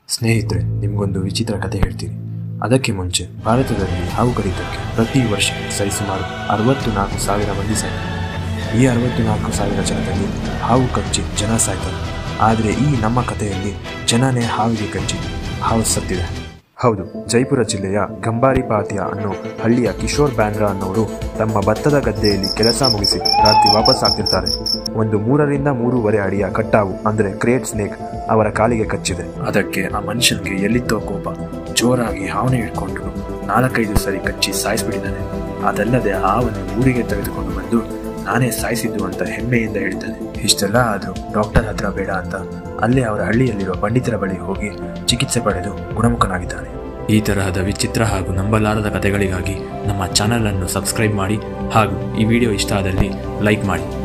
ಸ್ನೇಹಿತರೆ ನಿಮಗೊಂದು ವಿಚಿತ್ರ ಕತೆ ಹೇಳ್ತೀನಿ ಅದಕ್ಕೆ ಮುಂಚೆ ಭಾರತದಲ್ಲಿ ಹಾವು ಕಡಿತಕ್ಕೆ ಪ್ರತಿ ವರ್ಷ ಸರಿಸುಮಾರು ಅರವತ್ತು ನಾಲ್ಕು ಸಾವಿರ ಮಂದಿ ಸಾಯ್ತಾರೆ ಈ ಅರವತ್ತು ನಾಲ್ಕು ಸಾವಿರ ಜನರಲ್ಲಿ ಹಾವು ಕಚ್ಚಿ ಜನ ಸಾಯ್ತಾರೆ ಆದರೆ ಈ ನಮ್ಮ ಕಥೆಯಲ್ಲಿ ಜನನೇ ಹಾವಿಗೆ ಕಚ್ಚಿ ಹಾವು ಸತ್ತಿದೆ ಹೌದು ಜೈಪುರ ಜಿಲ್ಲೆಯ ಗಂಬಾರಿಪಾತ್ಯ ಅನ್ನೋ ಹಳ್ಳಿಯ ಕಿಶೋರ್ ಬ್ಯಾನ್ರಾ ಅನ್ನೋರು ತಮ್ಮ ಭತ್ತದ ಗದ್ದೆಯಲ್ಲಿ ಕೆಲಸ ಮುಗಿಸಿ ರಾತ್ರಿ ವಾಪಸ್ ಆಗ್ತಿರ್ತಾರೆ ಒಂದು ಮೂರರಿಂದ ಮೂರುವರೆ ಅಡಿಯ ಕಟ್ಟಾವು ಅಂದರೆ ಕ್ರೇಟ್ ಸ್ನೇಕ್ ಅವರ ಕಾಲಿಗೆ ಕಚ್ಚಿದೆ ಅದಕ್ಕೆ ಆ ಮನುಷ್ಯನಿಗೆ ಎಲ್ಲಿತ್ತೋ ಕೋಪ ಜೋರಾಗಿ ಹಾವನೆ ಹಿಡ್ಕೊಂಡು ನಾಲ್ಕೈದು ಸರಿ ಕಚ್ಚಿ ಸಾಯಿಸ್ಬಿಟ್ಟಿದ್ದಾನೆ ಅದಲ್ಲದೆ ಹಾವನ್ನು ಊರಿಗೆ ತೆಗೆದುಕೊಂಡು ಬಂದು ನಾನೇ ಸಾಯಿಸಿದ್ದು ಅಂತ ಹೆಮ್ಮೆಯಿಂದ ಹೇಳ್ತಾನೆ ಇಷ್ಟೆಲ್ಲ ಆದರೂ ಡಾಕ್ಟರ್ ಹತ್ರ ಬೇಡ ಅಂತ ಅಲ್ಲೇ ಅವರ ಹಳ್ಳಿಯಲ್ಲಿರುವ ಪಂಡಿತರ ಬಳಿ ಹೋಗಿ ಚಿಕಿತ್ಸೆ ಪಡೆದು ಗುಣಮುಖನಾಗಿದ್ದಾನೆ ಈ ತರಹದ ವಿಚಿತ್ರ ಹಾಗೂ ನಂಬಲಾರದ ಕಥೆಗಳಿಗಾಗಿ ನಮ್ಮ ಚಾನಲ್ ಅನ್ನು ಸಬ್ಸ್ಕ್ರೈಬ್ ಮಾಡಿ ಹಾಗೂ ಈ ವಿಡಿಯೋ ಇಷ್ಟ ಆದಲ್ಲಿ ಲೈಕ್ ಮಾಡಿ